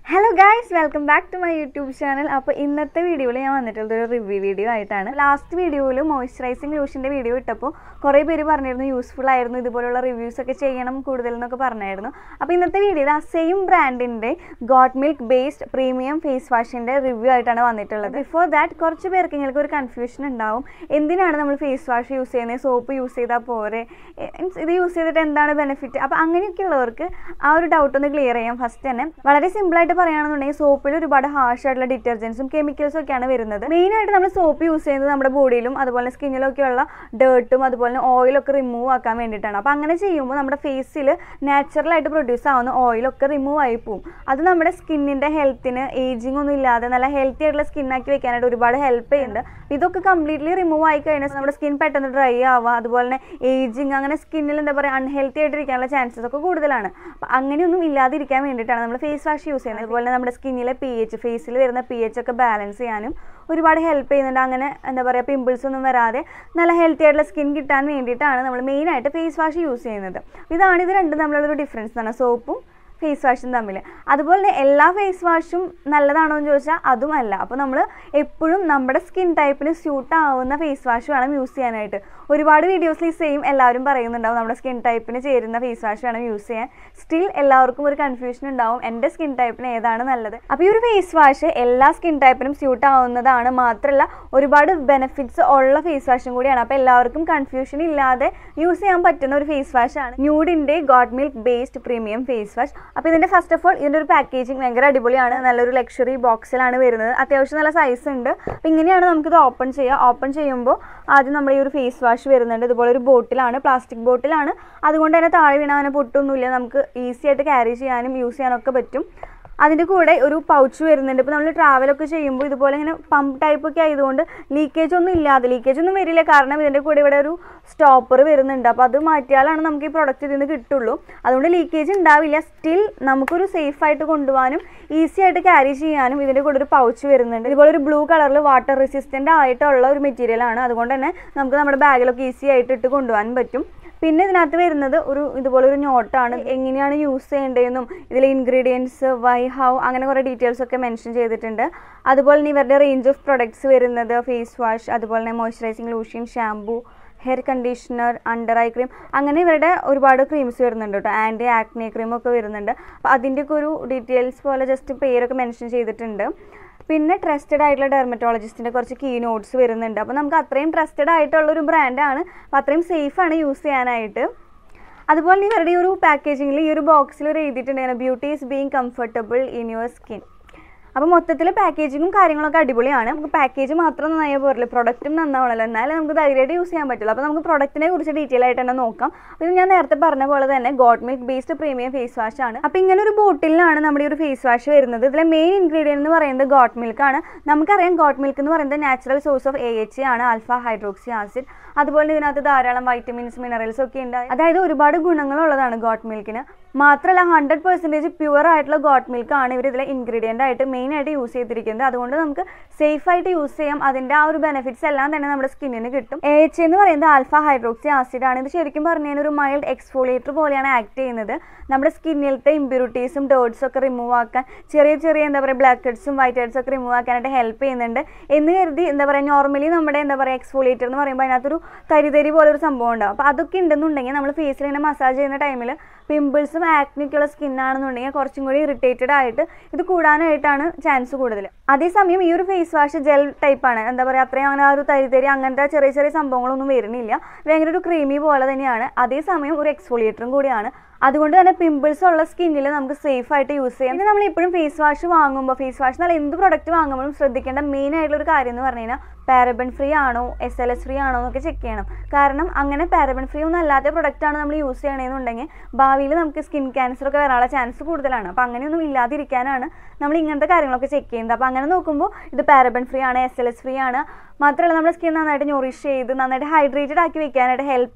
hello guys welcome back to my YouTube channel അപ്പോൾ ഇന്നത്തെ വീഡിയോയിൽ ഞാൻ വന്നിട്ടുള്ളത് ഒരു റിവ്യൂ വീഡിയോ ആയിട്ടാണ് ലാസ്റ്റ് വീഡിയോയിൽ മോയ്സ്ചറൈസിങ് ലോഷൻ്റെ വീഡിയോ ഇട്ടപ്പോൾ കുറേ പേര് പറഞ്ഞിരുന്നു യൂസ്ഫുൾ ആയിരുന്നു ഇതുപോലുള്ള റിവ്യൂസ് ഒക്കെ ചെയ്യണം കൂടുതൽ എന്നൊക്കെ പറഞ്ഞായിരുന്നു അപ്പോൾ ഇന്നത്തെ വീഡിയോയിൽ ആ സെയിം ബ്രാൻഡിൻ്റെ goat milk based premium face വാഷിൻ്റെ റിവ്യൂ ആയിട്ടാണ് വന്നിട്ടുള്ളത് ബിഫോർ ദാറ്റ് കുറച്ച് പേർക്ക് നിങ്ങൾക്ക് ഒരു കൺഫ്യൂഷൻ ഉണ്ടാവും എന്തിനാണ് നമ്മൾ ഫേസ് വാഷ് യൂസ് ചെയ്യുന്നത് സോപ്പ് യൂസ് ചെയ്താൽ പോരെ എ- മീൻസ് ഇത് യൂസ് ചെയ്തിട്ട് എന്താണ് ബെനിഫിറ്റ് അപ്പോൾ അങ്ങനെയൊക്കെയുള്ളവർക്ക് ആ ഒരു ഡൗട്ട് ഒന്ന് ക്ലിയർ ചെയ്യാം ഫസ്റ്റ് തന്നെ വളരെ സിമ്പിളായിട്ട് പറയുകയാണെന്നുണ്ടെങ്കിൽ സോപ്പിൽ ഒരുപാട് ഹാർഷ് ആയിട്ടുള്ള ഡിറ്റർജൻസും കെമിക്കൽസും ഒക്കെയാണ് വരുന്നത് മെയിനായിട്ട് നമ്മൾ സോപ്പ് യൂസ് ചെയ്യുന്നത് നമ്മുടെ ബോഡിയിലും അതുപോലെ സ്കിന്നിലൊക്കെയുള്ള ഡേർട്ടും അതുപോലെ ഓയിലൊക്കെ റിമൂവ് ആക്കാൻ വേണ്ടിയിട്ടാണ് അപ്പോൾ അങ്ങനെ ചെയ്യുമ്പോൾ നമ്മുടെ ഫേസിൽ നാച്ചുറലായിട്ട് പ്രൊഡ്യൂസ് ആവുന്ന ഓയിലൊക്കെ റിമൂവ് ആയി പോകും അത് നമ്മുടെ സ്കിന്നിൻ്റെ ഹെൽത്തിന് ഏജിങ് ഒന്നും ഇല്ലാതെ നല്ല ഹെൽത്തി ആയിട്ടുള്ള സ്കിന്നാക്കി വെക്കാനായിട്ട് ഒരുപാട് ഹെൽപ്പ് ചെയ്യുന്നുണ്ട് ഇതൊക്കെ കംപ്ലീറ്റ്ലി റിമൂവ് ആയി കഴിഞ്ഞാൽ നമ്മുടെ സ്കിൻ പെട്ടെന്ന് ഡ്രൈ ആവുക അതുപോലെ തന്നെ ഏജിങ് അങ്ങനെ സ്കിന്നിൽ എന്താ പറയുക അൺഹെൽത്തി ആയിട്ടിരിക്കാനുള്ള ചാൻസസ് ഒക്കെ കൂടുതലാണ് അപ്പോൾ അങ്ങനെയൊന്നും ഇല്ലാതിരിക്കാൻ വേണ്ടിയിട്ടാണ് നമ്മൾ ഫേസ് വാഷ് യൂസ് ചെയ്യുന്നത് അതുപോലെ നമ്മുടെ സ്കിന്നിലെ പി എച്ച് ഫേസിൽ വരുന്ന പി എച്ച് ഒക്കെ ബാലൻസ് ചെയ്യാനും ഒരുപാട് ഹെൽപ്പ് ചെയ്യുന്നുണ്ട് അങ്ങനെ എന്താ പറയുക പിമ്പിൾസ് ഒന്നും വരാതെ നല്ല ഹെൽത്തി ആയിട്ടുള്ള സ്കിൻ കിട്ടാൻ വേണ്ടിയിട്ടാണ് നമ്മൾ മെയിനായിട്ട് ഫേസ് വാഷ് യൂസ് ചെയ്യുന്നത് ഇതാണ് ഇത് രണ്ടും തമ്മിലുള്ളൊരു ഡിഫറൻസ് എന്ന് പറഞ്ഞാൽ സോപ്പും ഫേസ് വാഷും തമ്മിൽ അതുപോലെ തന്നെ എല്ലാ ഫേസ് വാഷും നല്ലതാണോ എന്ന് ചോദിച്ചാൽ അതും അല്ല അപ്പോൾ നമ്മൾ എപ്പോഴും നമ്മുടെ സ്കിൻ ടൈപ്പിന് സ്യൂട്ട് ആവുന്ന ഫേസ് വാഷ് വേണം യൂസ് ചെയ്യാനായിട്ട് ഒരുപാട് വീഡിയോസിൽ ഈ സെയിം എല്ലാവരും പറയുന്നുണ്ടാവും നമ്മുടെ സ്കിൻ ടൈപ്പിന് ചേരുന്ന ഫേസ് വാഷ് വേണം യൂസ് ചെയ്യാൻ സ്റ്റിൽ എല്ലാവർക്കും ഒരു കൺഫ്യൂഷൻ ഉണ്ടാവും എൻ്റെ സ്കിൻ ടൈപ്പിന് ഏതാണ് നല്ലത് അപ്പോൾ ഈ ഒരു ഫേസ് വാഷ് എല്ലാ സ്കിൻ ടൈപ്പിനും സ്യൂട്ട് ആവുന്നതാണ് മാത്രമല്ല ഒരുപാട് ബെനിഫിറ്റ്സ് ഉള്ള ഫേസ് വാഷും കൂടിയാണ് അപ്പോൾ എല്ലാവർക്കും കൺഫ്യൂഷൻ ഇല്ലാതെ യൂസ് ചെയ്യാൻ പറ്റുന്ന ഒരു ഫേസ് വാഷ് ആണ് ന്യൂഡിൻ്റെ goat milk based premium face wash അപ്പോൾ ഇതിൻ്റെ ഫസ്റ്റ് ഓഫ് ഓൾ ഇതിൻ്റെ ഒരു പാക്കേജിങ് ഭയങ്കര അടിപൊളിയാണ് നല്ലൊരു ലക്ഷറി ബോക്സിലാണ് വരുന്നത് അത്യാവശ്യം നല്ല സൈസ് ഉണ്ട് അപ്പോൾ ഇങ്ങനെയാണ് നമുക്കിത് ഓപ്പൺ ചെയ്യുക ഓപ്പൺ ചെയ്യുമ്പോൾ ആദ്യം നമ്മുടെ ഈ ഒരു ഫേസ് വാഷ് വരുന്നുണ്ട് ഇതുപോലെ ഒരു ബോട്ടിലാണ് പ്ലാസ്റ്റിക് ബോട്ടിലാണ് അതുകൊണ്ട് തന്നെ താഴെ വീണാൽ അങ്ങനെ പൊട്ടൊന്നുമില്ല നമുക്ക് ഈസി ആയിട്ട് ക്യാരി ചെയ്യാനും യൂസ് ചെയ്യാനൊക്കെ പറ്റും അതിൻ്റെ കൂടെ ഒരു പൗച്ച് വരുന്നുണ്ട് ഇപ്പോൾ നമ്മൾ ട്രാവലൊക്കെ ചെയ്യുമ്പോൾ ഇതുപോലെ ഇങ്ങനെ പമ്പ് ടൈപ്പ് ഒക്കെ ആയതുകൊണ്ട് ലീക്കേജ് ഒന്നും ഇല്ലാതെ ലീക്കേജ് ഒന്നും വരില്ല കാരണം ഇതിൻ്റെ കൂടെ ഇവിടെ ഒരു സ്റ്റോപ്പർ വരുന്നുണ്ട് അപ്പോൾ അത് മാറ്റിയാലാണ് നമുക്ക് ഈ പ്രൊഡക്റ്റ് ഇതിൽ നിന്ന് കിട്ടുള്ളൂ അതുകൊണ്ട് ലീക്കേജ് ഉണ്ടാവില്ല സ്റ്റിൽ നമുക്കൊരു സേഫ് ആയിട്ട് കൊണ്ടുപോകാനും ഈസി ആയിട്ട് ക്യാരി ചെയ്യാനും ഇതിൻ്റെ കൂടെ ഒരു പൗച്ച് വരുന്നുണ്ട് ഇതുപോലെ ഒരു ബ്ലൂ കളറിൽ വാട്ടർ റെസിസ്റ്റൻ്റ് ആയിട്ടുള്ള ഒരു മെറ്റീരിയൽ ആണ് അതുകൊണ്ട് തന്നെ നമുക്ക് നമ്മുടെ ബാഗിലൊക്കെ ഈസി ആയിട്ട് ഇട്ട് കൊണ്ടുപോകാൻ പറ്റും പിന്നെ ഇതിനകത്ത് വരുന്നത് ഒരു ഇതുപോലെ ഒരു നോട്ടാണ് എങ്ങനെയാണ് യൂസ് ചെയ്യേണ്ടതെന്നും ഇതിലെ ഇൻഗ്രീഡിയൻസ് വൈ ഹൗ അങ്ങനെ കുറേ ഡീറ്റെയിൽസ് ഒക്കെ മെൻഷൻ ചെയ്തിട്ടുണ്ട് അതുപോലെ തന്നെ ഇവരുടെ റേഞ്ച് ഓഫ് പ്രൊഡക്ട്സ് വരുന്നത് ഫേസ് വാഷ് അതുപോലെ തന്നെ moisturising lotion shampoo hair conditioner under eye cream അങ്ങനെ ഇവരുടെ ഒരുപാട് ക്രീംസ് വരുന്നുണ്ട് കേട്ടോ ആൻറ്റി ആക്നെ ക്രീം ഒക്കെ വരുന്നുണ്ട് അപ്പോൾ അതിൻ്റെയൊക്കെ ഒരു ഡീറ്റെയിൽസ് പോലെ ജസ്റ്റ് പേരൊക്കെ മെൻഷൻ ചെയ്തിട്ടുണ്ട് പിന്നെ ട്രസ്റ്റഡ് ആയിട്ടുള്ള ഡെർമറ്റോളജിസ്റ്റിൻ്റെ കുറച്ച് കീ നോട്ട്സ് വരുന്നുണ്ട് അപ്പോൾ നമുക്ക് അത്രയും ട്രസ്റ്റഡ് ആയിട്ടുള്ള ഒരു ബ്രാൻഡാണ് അപ്പോൾ അത്രയും സേഫാണ് യൂസ് ചെയ്യാനായിട്ട് അതുപോലെ തന്നെ ഇവരുടെ ഈ ഒരു പാക്കേജിങ്ങിൽ ഈ ഒരു ബോക്സിൽ ഒരു എഴുതിയിട്ടുണ്ടായിരുന്നു beauty is being comfortable in your skin അപ്പോൾ മൊത്തത്തിൽ പാക്കേജിങ്ങും കാര്യങ്ങളൊക്കെ അടിപൊളിയാണ് നമുക്ക് പാക്കേജ് മാത്രം നന്നായാൽ പോരല്ലോ പ്രൊഡക്റ്റും നന്നാവണല്ലോ എന്നാലേ നമുക്ക് ധൈര്യമായിട്ട് യൂസ് ചെയ്യാൻ പറ്റുള്ളൂ അപ്പോൾ നമുക്ക് പ്രൊഡക്റ്റിനെ കുറിച്ച് ഡീറ്റെയിൽ ആയിട്ട് തന്നെ നോക്കാം ഇത് ഞാൻ നേരത്തെ പറഞ്ഞ പോലെ തന്നെ goat milk based premium face wash ആണ് അപ്പോൾ ഇങ്ങനെ ഒരു ബോട്ടിലാണ് നമ്മുടെ ഈ ഒരു ഫേസ് വാഷ് വരുന്നത് ഇതിലെ മെയിൻ ഇൻഗ്രീഡിയൻറ്റ് എന്ന് പറയുന്നത് ഗോഡ് മിൽക്ക് ആണ് നമുക്കറിയാം ഗോഡ് മിൽക്ക് എന്ന് പറയുന്നത് natural source of A H ആണ് ആൽഫ ഹൈഡ്രോക്സി ആസിഡ് അതുപോലെ ഇതിനകത്ത് ധാരാളം വൈറ്റമിൻസ് മിനറൽസ് ഒക്കെ ഉണ്ട് അതായത് ഒരുപാട് ഗുണങ്ങളുള്ളതാണ് ഗോട്ട് മിൽക്കിന് മാത്രമല്ല ഹൺഡ്രഡ് പെർസെൻറ്റേജ് പ്യുവർ ആയിട്ടുള്ള ഗോട്ട് മിൽക്ക് ആണ് ഇവർ ഇതിലെ ഇൻഗ്രീഡിയൻ്റ് ആയിട്ട് മെയിൻ ആയിട്ട് യൂസ് ചെയ്തിരിക്കുന്നത് അതുകൊണ്ട് നമുക്ക് സേഫ് ആയിട്ട് യൂസ് ചെയ്യാം അതിൻ്റെ ആ ഒരു ബെനിഫിറ്റ്സ് എല്ലാം തന്നെ നമ്മുടെ സ്കിന്നിന് കിട്ടും എ എച്ച് എന്ന് പറയുന്നത് ആൽഫ ഹൈഡ്രോക്സി ആസിഡ് ആണ് ഇത് ശരിക്കും പറഞ്ഞു കഴിഞ്ഞാൽ ഒരു മൈൽഡ് എക്സ്ഫോളിയേറ്റർ പോലെയാണ് ആക്ട് ചെയ്യുന്നത് നമ്മുടെ സ്കിന്നിലത്തെ ഇമ്പ്യൂരിറ്റീസും ഡേർട്സും ഒക്കെ റിമൂവ് ആക്കാൻ ചെറിയ ചെറിയ എന്താ പറയുക ബ്ലാക്ക് ഹെഡ്സും വൈറ്റ് ഹെഡ്സും ഒക്കെ റിമൂവ് ആക്കാനായിട്ട് ഹെൽപ്പ് ചെയ്യുന്നുണ്ട് എന്ന് കരുതി എന്താ പറയുക നോർമലി നമ്മുടെ എന്താ പറയുക എക്സ്ഫോളിയേറ്റർ എന്ന് പറയുമ്പോൾ അതിനകത്തൊരു തരിതരി പോലെ ഒരു സംഭവം ഉണ്ടാവും അപ്പോൾ അതൊക്കെ ഉണ്ടെന്നുണ്ടെങ്കിൽ നമ്മൾ ഫേസിൽ ഇങ്ങനെ മസാജ് ചെയ്യുന്ന ടൈമിൽ പിമ്പിൾസും ആക്നിക്കുള്ള സ്കിന്നാണെന്നുണ്ടെങ്കിൽ കുറച്ചും കൂടി ഇറിറ്റേറ്റഡ് ആയിട്ട് ഇത് കൂടാനായിട്ടാണ് ചാൻസ് കൂടുതൽ അതേസമയം ഈ ഒരു ഫേസ് വാഷ് ജെൽ ടൈപ്പാണ് എന്താ പറയുക അത്രയും അങ്ങനെ ആ ഒരു തരിതരി അങ്ങനത്തെ ചെറിയ ചെറിയ സംഭവങ്ങളൊന്നും വരുന്നില്ല ഭയങ്കര ഒരു ക്രീമി പോലെ തന്നെയാണ് അതേസമയം ഒരു എക്സ്ഫോളിയേറ്ററും കൂടിയാണ് അതുകൊണ്ട് തന്നെ പിമ്പിൾസ് ഉള്ള സ്കിന്നിൽ നമുക്ക് സേഫ് ആയിട്ട് യൂസ് ചെയ്യാം പിന്നെ നമ്മൾ എപ്പോഴും ഫേസ് വാഷ് വാങ്ങുമ്പോൾ ഫേസ് വാഷ് എന്നാൽ എന്ത് പ്രൊഡക്റ്റ് വാങ്ങുമ്പോഴും ശ്രദ്ധിക്കേണ്ട മെയിൻ ആയിട്ടുള്ള ഒരു കാര്യം എന്ന് പറഞ്ഞു കഴിഞ്ഞാൽ പാരബൻ ഫ്രീ ആണോ എസ് എൽ എസ് ഫ്രീ ആണോ എന്നൊക്കെ ചെക്ക് ചെയ്യണം കാരണം അങ്ങനെ പാരബൻ ഫ്രീ ഒന്നും അല്ലാത്ത പ്രൊഡക്റ്റ് ആണ് നമ്മൾ യൂസ് ചെയ്യണമെന്നുണ്ടെങ്കിൽ ഭാവിയിൽ നമുക്ക് സ്കിൻ ക്യാൻസർ ഒക്കെ വരാനുള്ള ചാൻസ് കൂടുതലാണ് അപ്പോൾ അങ്ങനെയൊന്നും ഇല്ലാതിരിക്കാനാണ് നമ്മൾ ഇങ്ങനത്തെ കാര്യങ്ങളൊക്കെ ചെക്ക് ചെയ്യുന്നത് അപ്പോൾ അങ്ങനെ നോക്കുമ്പോൾ ഇത് പാരബൻ ഫ്രീ ആണ് എസ് എൽ എസ് ഫ്രീ ആണ് മാത്രമല്ല നമ്മുടെ സ്കിൻ നന്നായിട്ട് ഞൊറിഷ് ചെയ്ത് നന്നായിട്ട് ഹൈഡ്രേറ്റഡ് ആക്കി വെക്കാനായിട്ട് ഹെൽപ്പ്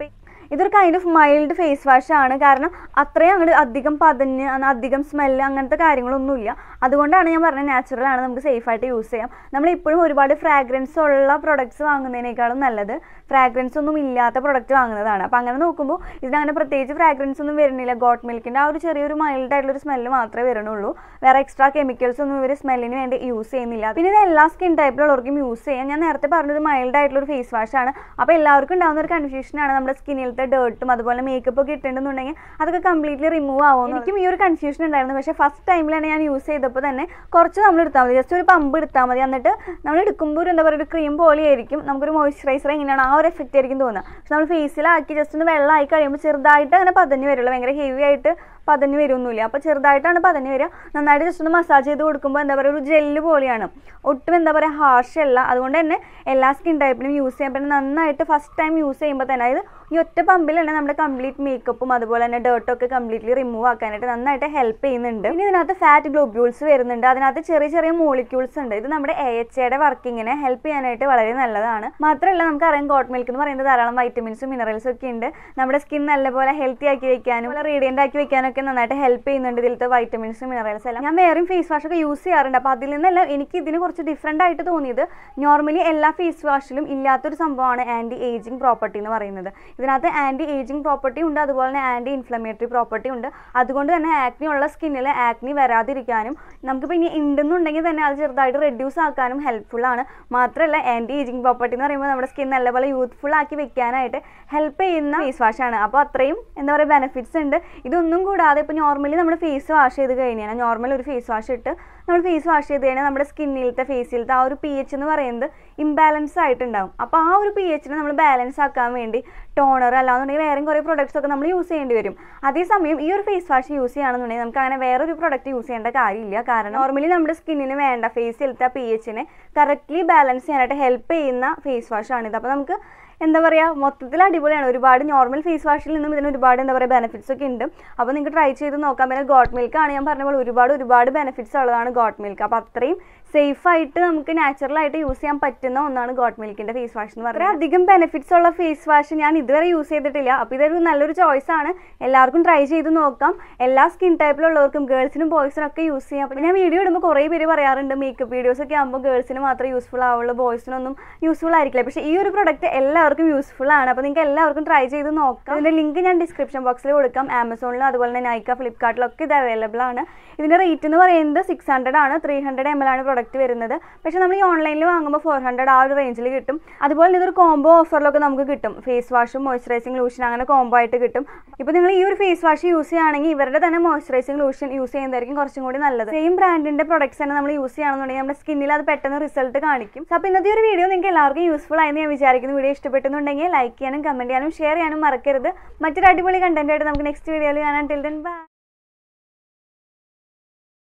ഇതൊരു kind of mild face wash ആണ് കാരണം അത്രയും അങ്ങോട്ട് അധികം പതഞ്ഞ് അന്ന് അധികം സ്മെല്ല് അങ്ങനത്തെ കാര്യങ്ങളൊന്നുമില്ല അതുകൊണ്ടാണ് ഞാൻ പറഞ്ഞത് നാച്ചുറൽ ആണ് നമുക്ക് സേഫ് ആയിട്ട് യൂസ് ചെയ്യാം നമ്മൾ ഇപ്പോഴും ഒരുപാട് ഫ്രാഗ്രൻസ് ഉള്ള പ്രൊഡക്ട്സ് വാങ്ങുന്നതിനേക്കാളും നല്ലത് ഫ്രാഗ്രൻസ് ഒന്നും ഇല്ലാത്ത പ്രൊഡക്റ്റ് വാങ്ങുന്നതാണ് അപ്പോൾ അങ്ങനെ നോക്കുമ്പോൾ ഇതിനങ്ങനെ പ്രത്യേകിച്ച് ഫ്രാഗ്രൻസ് ഒന്നും വരുന്നില്ല ഗോട്ട് മിൽക്കിൻ്റെ ആ ഒരു ചെറിയൊരു മൈൽഡ് ആയിട്ടുള്ള ഒരു സ്മെല്ല് മാത്രമേ വരുന്നുള്ളൂ വേറെ എക്സ്ട്രാ കെമിക്കൽസ് ഒന്നും ഇവർ സ്മെല്ലിന് വേണ്ടി യൂസ് ചെയ്യുന്നില്ല പിന്നെ ഇത് എല്ലാ സ്കിൻ ടൈപ്പിലുള്ളവർക്കും യൂസ് ചെയ്യാം ഞാൻ നേരത്തെ പറഞ്ഞത് മൈൽഡ് ആയിട്ടുള്ള ഒരു ഫേസ് വാഷ് ആണ് അപ്പോൾ എല്ലാവർക്കും ഉണ്ടാകുന്ന ഒരു കൺഫ്യൂഷനാണ് നമ്മുടെ സ്കിന്നിലത്തെ ഡേർട്ടും അതുപോലെ മേക്കപ്പ് ഒക്കെ ഇട്ടിട്ടുണ്ടെന്നുണ്ടെങ്കിൽ അതൊക്കെ കംപ്ലീറ്റ്ലി റിമൂവ് ആവും എനിക്കും ഈ ഒരു കൺഫ്യൂഷൻ ഉണ്ടായിരുന്നു പക്ഷേ ഫസ്റ്റ് ടൈമിൽ തന്നെ ഞാൻ യൂസ് ചെയ്തപ്പോൾ തന്നെ കുറച്ച് നമ്മൾ എടുത്താൽ മതി ജസ്റ്റ് ഒരു പമ്പ് എടുത്താൽ മതി എന്നിട്ട് നമ്മൾ എടുക്കുമ്പോൾ ഒരു എന്താ പറയുക ഒരു ക്രീം പോലെ ആയിരിക്കും നമുക്കൊരു മോയ്സ്ചറൈസർ എങ്ങനെയാണ് ആ ഒരു എഫക്റ്റ് ആയിരിക്കും തോന്നുക പക്ഷെ നമ്മൾ ഫേസിലാക്കി ജസ്റ്റ് ഒന്ന് വെള്ളമായി കഴിയുമ്പോൾ ചെറുതായിട്ട് അങ്ങനെ പതഞ്ഞ് വരുള്ളൂ ഭയങ്കര ഹെവി ആയിട്ട് പതഞ്ഞ് വരുമൊന്നുമില്ല അപ്പോൾ ചെറുതായിട്ടാണ് പതഞ്ഞ് വരിക നന്നായിട്ട് ജസ്റ്റ് ഒന്ന് മസാജ് ചെയ്ത് കൊടുക്കുമ്പോൾ എന്താ പറയുക ഒരു ജെല്ല് പോലെയാണ് ഒട്ടും എന്താ പറയുക ഹാർഷ് അല്ല അതുകൊണ്ട് തന്നെ എല്ലാ സ്കിൻ ടൈപ്പിനും യൂസ് ചെയ്യാൻ പറ്റും നന്നായിട്ട് ഫസ്റ്റ് ടൈം യൂസ് ചെയ്യുമ്പോൾ തന്നെ അതായത് ഈ ഒറ്റ പമ്പിൽ തന്നെ നമ്മുടെ കംപ്ലീറ്റ് മേക്കപ്പും അതുപോലെ തന്നെ ഡേർട്ടൊക്കെ കംപ്ലീറ്റ്ലി റിമൂവ് ആക്കാനായിട്ട് നന്നായിട്ട് ഹെൽപ്പ് ചെയ്യുന്നുണ്ട് പിന്നെ ഇതിനകത്ത് ഫാറ്റ് ഗ്ലോബ്യൂൾസ് വരുന്നുണ്ട് അതിനകത്ത് ചെറിയ ചെറിയ മോളിക്യൂൾസ് ഉണ്ട് ഇത് നമ്മുടെ എ എച്ച് എയുടെ വർക്കിങ്ങിനെ ഹെൽപ്പ് ചെയ്യാനായിട്ട് വളരെ നല്ലതാണ് മാത്രമല്ല നമുക്കറിയാം ഗോട്ട് മിൽക്ക് എന്ന് പറയുന്നത് ധാരാളം വൈറ്റമിൻസും മിനറൽസും ഒക്കെ ഉണ്ട് നമ്മുടെ സ്കിൻ നല്ലപോലെ ഹെൽത്തി ആക്കി വെക്കാനും റേഡിയൻ്റ് ആക്കി വെക്കാനൊക്കെ നന്നായിട്ട് ഹെൽപ്പ് ചെയ്യുന്നുണ്ട് ഇതിലത്തെ വൈറ്റമിൻസും മിനറൽസ് എല്ലാം ഞാൻ വേറെയും ഫേസ് വാഷ് ഒക്കെ യൂസ് ചെയ്യാറുണ്ട് അപ്പോൾ അതിൽ നിന്നെല്ലാം എനിക്ക് ഇതിന് കുറച്ച് ഡിഫറെൻ്റ് ആയിട്ട് തോന്നിയത് നോർമലി എല്ലാ ഫേസ് വാഷിലും ഇല്ലാത്തൊരു സംഭവമാണ് ആൻറ്റി ഏജിങ് പ്രോപ്പർട്ടി എന്ന് പറയുന്നത് ഇതിനകത്ത് ആൻറ്റി ഏജിങ് പ്രോപ്പർട്ടി ഉണ്ട് അതുപോലെ തന്നെ ആൻറ്റി ഇൻഫ്ലമേറ്ററി പ്രോപ്പർട്ടി ഉണ്ട് അതുകൊണ്ട് തന്നെ ആക്നി ഉള്ള സ്കിന്നിൽ ആക്നി വരാതിരിക്കാനും നമുക്കിപ്പോൾ ഇനി ഉണ്ടെന്നുണ്ടെങ്കിൽ തന്നെ അത് ചെറുതായിട്ട് റെഡ്യൂസ് ആക്കാനും ഹെൽപ്ഫുൾ ആണ് മാത്രമല്ല ആൻറ്റി ഏജിങ് പ്രോപ്പർട്ടി എന്ന് പറയുമ്പോൾ നമ്മുടെ സ്കിൻ നല്ലപോലെ യൂത്ത്ഫുൾ ആക്കി വെക്കാനായിട്ട് ഹെൽപ്പ് ചെയ്യുന്ന ഫേസ് വാഷ് ആണ് അപ്പോൾ അത്രയും എന്താ പറയുക ബെനിഫിറ്റ്സ് ഉണ്ട് ഇതൊന്നും കൂടാതെ ഇപ്പോൾ നോർമലി നമ്മൾ ഫേസ് വാഷ് ചെയ്ത് കഴിഞ്ഞാൽ നോർമൽ ഒരു ഫേസ് വാഷ് ഇട്ട് നമ്മൾ ഫേസ് വാഷ് ചെയ്ത് കഴിഞ്ഞാൽ നമ്മുടെ സ്കിന്നിലത്തെ ഫേസിലത്തെ ആ ഒരു പി എച്ച് എന്ന് പറയുന്നത് ഇംബാലൻസ് ആയിട്ടുണ്ടാവും അപ്പോൾ ആ ഒരു പി എച്ചിനെ നമ്മൾ ബാലൻസ് ആക്കാൻ വേണ്ടി ടോണർ അല്ലാന്നുണ്ടെങ്കിൽ വേറെയും കുറേ പ്രൊഡക്ട്സ് ഒക്കെ നമ്മൾ യൂസ് ചെയ്യേണ്ടി വരും അതേസമയം ഈ ഒരു ഫേസ് വാഷ് യൂസ് ചെയ്യുകയാണെന്നുണ്ടെങ്കിൽ നമുക്ക് അങ്ങനെ വേറൊരു പ്രൊഡക്റ്റ് യൂസ് ചെയ്യേണ്ട കാര്യമില്ല കാരണം നോർമലി നമ്മുടെ സ്കിന്നിന് വേണ്ട ഫേസിലത്തെ പി എച്ചിനെ കറക്റ്റ്ലി ബാലൻസ് ചെയ്യാനായിട്ട് ഹെൽപ്പ് ചെയ്യുന്ന ഫേസ് വാഷ് ആണിത് അപ്പോൾ നമുക്ക് എന്താ പറയുക മൊത്തത്തിൽ അടിപൊളിയാണ് ഒരുപാട് നോർമൽ ഫേസ് വാഷിൽ നിന്നും ഇതിന് ഒരുപാട് എന്താ പറയുക ബെനിഫിറ്റ്സ് ഒക്കെ ഉണ്ട് അപ്പോൾ നിങ്ങൾക്ക് ട്രൈ ചെയ്ത് നോക്കാം പിന്നെ ഗോട്ട് മിൽക്ക് ആണ് ഞാൻ പറഞ്ഞ പോലെ ഒരുപാട് ഒരുപാട് ബെനിഫിറ്റ്സ് ഉള്ളതാണ് ഗോട്ട് മിൽക്ക് അപ്പോൾ അത്രയും സേഫ് ആയിട്ട് നമുക്ക് നാച്ചുറൽ ആയിട്ട് യൂസ് ചെയ്യാൻ പറ്റുന്ന ഒന്നാണ് ഗോട്ട് മിൽക്കിന്റെ ഫേസ് വാഷ് എന്ന് പറയുന്നത് അധികം ബെനിഫിറ്റ്സ് ഉള്ള ഫേസ് വാഷ് ഞാൻ ഇതുവരെ യൂസ് ചെയ്തിട്ടില്ല അപ്പോൾ ഇതൊരു നല്ലൊരു ചോയ്സ് ആണ് എല്ലാവർക്കും ട്രൈ ചെയ്ത് നോക്കാം എല്ലാ സ്കിൻ ടൈപ്പിലുള്ളവർക്കും ഗേൾസിനും ബോയ്സിനും ഒക്കെ യൂസ് ചെയ്യാം അപ്പോൾ ഞാൻ വീഡിയോ ഇടുമ്പോൾ കുറേ പേര് പറയാറുണ്ട് മേക്കപ്പ് വീഡിയോസ് ഒക്കെ ആകുമ്പോൾ ഗേൾസിന് മാത്രമേ യൂസ്ഫുൾ ആവുള്ളൂ ബോയ്സിനൊന്നും യൂസ്ഫുൾ ആയിരിക്കില്ല പക്ഷേ ഈ ഒരു പ്രൊഡക്റ്റ് എല്ലാവർക്കും യൂസ്ഫുൾ ആണ് അപ്പോൾ നിങ്ങൾക്ക് എല്ലാവർക്കും ട്രൈ ചെയ്ത് നോക്കാം ഇതിന്റെ ലിങ്ക് ഞാൻ ഡിസ്ക്രിപ്ഷൻ ബോക്സിൽ കൊടുക്കാം ആമസോണിലും അതുപോലെ തന്നെ നൈക്ക ഫ്ലിപ്കാർട്ടിലൊക്കെ ഇത് അവൈലബിൾ ആണ് ഇതിന്റെ റേറ്റ് എന്ന് പറയുന്നത് സിക്സ് ഹൺഡ്രഡ് ആണ് ത്രീ ഹൺഡ്രഡ് എം എൽ ആണ് പ്രൊഡക്റ്റ് വരുന്നത് പക്ഷേ നമ്മൾ ഈ ഓൺലൈനിൽ വാങ്ങുമ്പോൾ ഫോർ ഹൺഡ്രഡ് ആ ഒരു റേഞ്ചിൽ കിട്ടും അതുപോലെ ഇതൊരു കോംബോ ഓഫറിലൊക്കെ നമുക്ക് കിട്ടും ഫേസ് വാഷും മോയ്സ്ചറൈസിങ് ലൂഷൻ അങ്ങനെ കോംബോ ആയിട്ട് കിട്ടും ഇപ്പോൾ നിങ്ങൾ ഈ ഒരു ഫേസ് വാഷ് യൂസ് ചെയ്യുകയാണെങ്കിൽ ഇവരുടെ തന്നെ മോയ്സ്ചറൈസിങ് ലൂഷൻ യൂസ് ചെയ്യുന്നതായിരിക്കും കുറച്ചും കൂടി നല്ലത് സെയിം ബ്രാൻഡിന്റെ പ്രൊഡക്ട്സ് തന്നെ നമ്മൾ യൂസ് ചെയ്യുകയാണെന്നുണ്ടെങ്കിൽ നമ്മുടെ സ്കിന്നിൽ അത് പെട്ടെന്ന് റിസൾട്ട് കാണിക്കും അപ്പോൾ ഇന്നത്തെ ഒരു വീഡിയോ നിങ്ങൾക്ക് എല്ലാവർക്കും യൂസ്ഫുൾ ആയെന്ന് ഞാൻ വിചാരിക്കുന്നു വീഡിയോ ഇഷ്ടപ്പെട്ടുന്നുണ്ടെങ്കിൽ ലൈക്ക് ചെയ്യാനും കമന്റ് ചെയ്യാനും ഷെയർ ചെയ്യാനും മറക്കരുത് മറ്റൊരു അടിപൊളി കണ്ടന്റ് ആയിട്ട് നമുക്ക് നെക്സ്റ്റ് വീഡിയോയിൽ കാണാൻ ടിൽ ദെൻ ബൈ